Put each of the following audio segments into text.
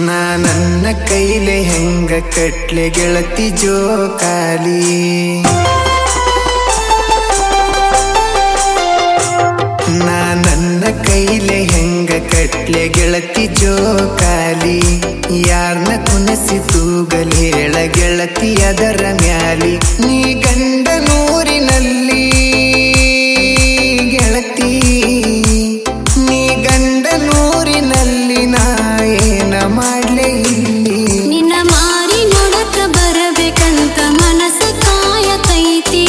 ನಾ ನನ್ನ ಕೈಲೆ ಹೆಂಗ ಕಟ್ಲೆ ಗೆಳತಿ ಜೋಕಾಲಿ ನಾ ನನ್ನ ಕೈಲೆ ಹೆಂಗ ಕಟ್ಲೆ ಗೆಳತಿ ಜೋಕಾಲಿ ಯಾರ್ನ ಕುನಸಿ ತೂಗಲ್ ಹೇಳ ಗೆಳತಿ ಅದರ ಮ್ಯಾಲಿ ನೀ ಗಂಡ ನೂರಿನಲ್ಲಿ ಗೆಳತಿ ನೀ ಗಂಡ ನೂರಿನಲ್ಲಿ ನಾ ಏನ ಮಾಡ್ಲೆ ಇಲ್ಲಿ ನಿನ್ನ ಮಾರಿ ನೋಡಕ ಬರಬೇಕಂತ ಮನಸ ಕಾಯತೈತಿ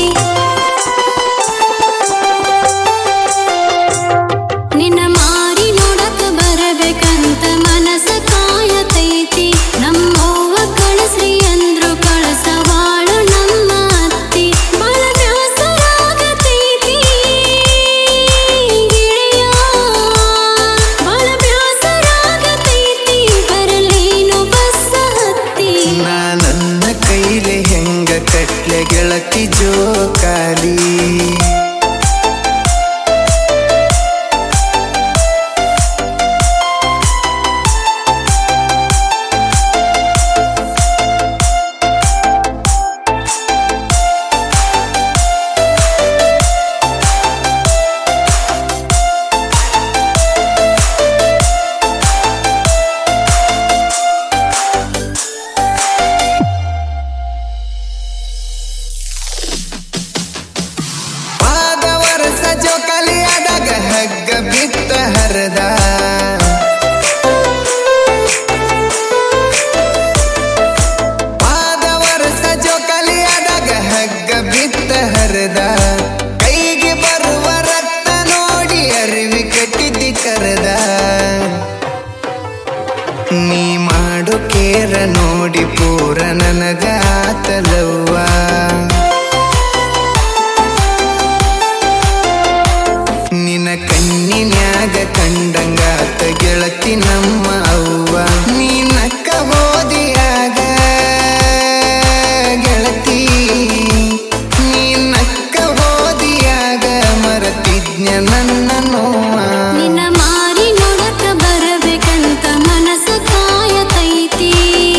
ನಿನ್ನ ಮಾರಿ ನೋಡಕ ಬರಬೇಕಂತ ಮನಸ ಕಾಯತೈತಿ ನಮ್ಮವ್ವ ಕಳಸ್ರಿ ಅಂದ್ರು ಕಳಸವಾಳು ನಮ್ಮ ಅತ್ತಿ ಬಾಳ ಬ್ಯಾಸರಾಗತೈತಿ ಗೆಳೆಯ ಬಾಳ ಬ್ಯಾಸರಾಗತೈತಿ ಬರಲೇನು ಬಸ್ಸ ಹತ್ತಿ ನಾ ನನ್ನ ಕೈಲೆ ಹೆಂಗ ಕಟ್ಲೆ ಗೆಳತಿ ಜೋಕಾಲಿ ಪಾದ ವರ್ಷ ಜೋಕಾಲಿ ಆದಾಗ ಹಗ್ಗ ಬಿತ್ತ ಹರದ ಪಾದ ವರ್ಷ ಜೋಕಾಲಿ ಆದಾಗ ಹಗ್ಗ ಬಿತ್ತ ಹರದ ಕೈಗೆ ಬರುವ ರಕ್ತ ನೋಡಿ ಅರಿವಿ ಕಟ್ಟಿದ್ದಿ ಕರೆದ ನೀ ಮಾಡು ಕೇರ ನೋಡಿ ಪೂರ ನನಗ ಆತಲವ್ವ ನಿನ್ನ ಕಣ್ಣಿನ್ಯಾಗ ಕಂಡಂಗಾತ ಗೆಳತಿ ನಮ್ಮ ಅವ್ವ ನೀನಕ್ಕ ಹೋದಿಯಾಗ ಗೆಳತಿ ನೀನಕ್ಕ ಹೋದಿಯಾಗ ಮರತಿಜ್ಞ ನನ್ನ ನೋವ ನಿನ್ನ ಮಾರಿ ನೋಡಕ ಬರಬೇಕಂತ ಮನಸ ಕಾಯತೈತಿ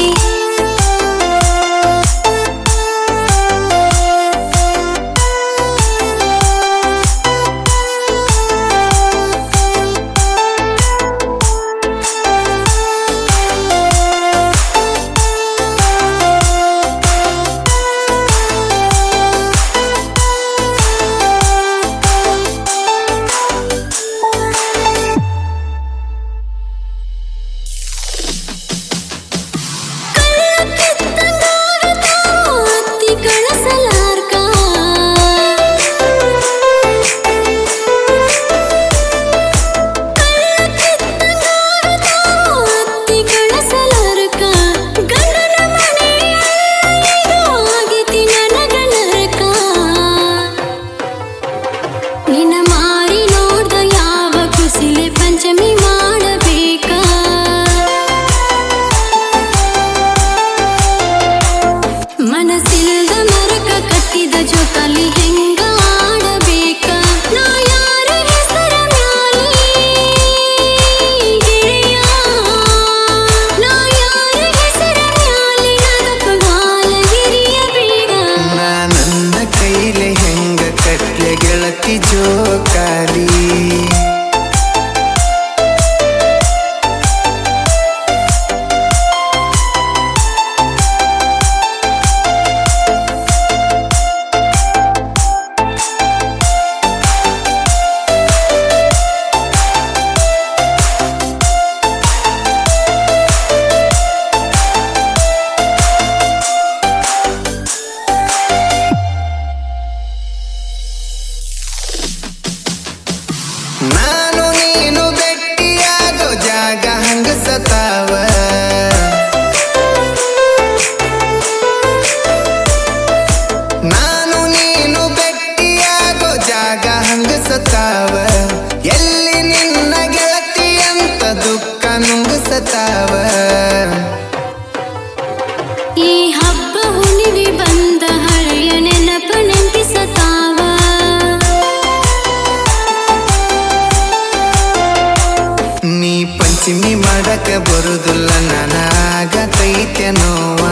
ಅತ್ತಿ ಕಳಸಲಾರ್ಕ ಅತ್ತಿ ಕಳಸಲಾರ್ಕ ಗಂಡನ ಮನೆಯಲ್ಲೂ ಆಗೈತಿ ನನಗ ನರಕ ನಿನ್ನ ಮಾರಿ ನೋಡ್ದ ಯಾವ ಕುಸಿಲೆ ಪಂಚಮಿ ಮಾಡಬೇಕ ಮನಸ್ಸಿಲ್ದ ಮರಕ ಕಟ್ಟಿದ ಜೋಕಾಲಿ ಹೆಂಗ ಆಡಬೇಕ ನಾ ಯಾರ ಹೆಸರ ಮ್ಯಾಲಿ ಗೆಳೆಯ ನಾ ಯಾರ ಹೆಸರ ಮ್ಯಾಲಿ ನಗಪಗಾಲ ಹಿರಿಯಬೇಕ ನಾ ನನ್ನ ಕೈಲೆ ಹೆಂಗ ಕಟ್ಲೆ ಗೆಳತಿ ಜೋಕಾಲಿ ನಾನು ನೀನು ಭೆಟ್ಟಿಯಾಗೋ ಜಾಗ ಹಂಗಸತಾವ ನಾನು ನೀನು ಭೆಟ್ಟಿಯಾಗೋ ಜಾಗ ಹಂಗಸತಾವ ಎಲ್ಲಿ ನಿನ್ನ ಗೆಳತಿ ಅಂತ ದುಃಖ ನುಂಗಸತಾವ ಈ ಹಬ್ಬ ಹುಣ್ಣಿಮೆ ಬಂದ ಹಳೆಯ ನೆನಪ ನೆನಪಿಸತಾವ ನೋವ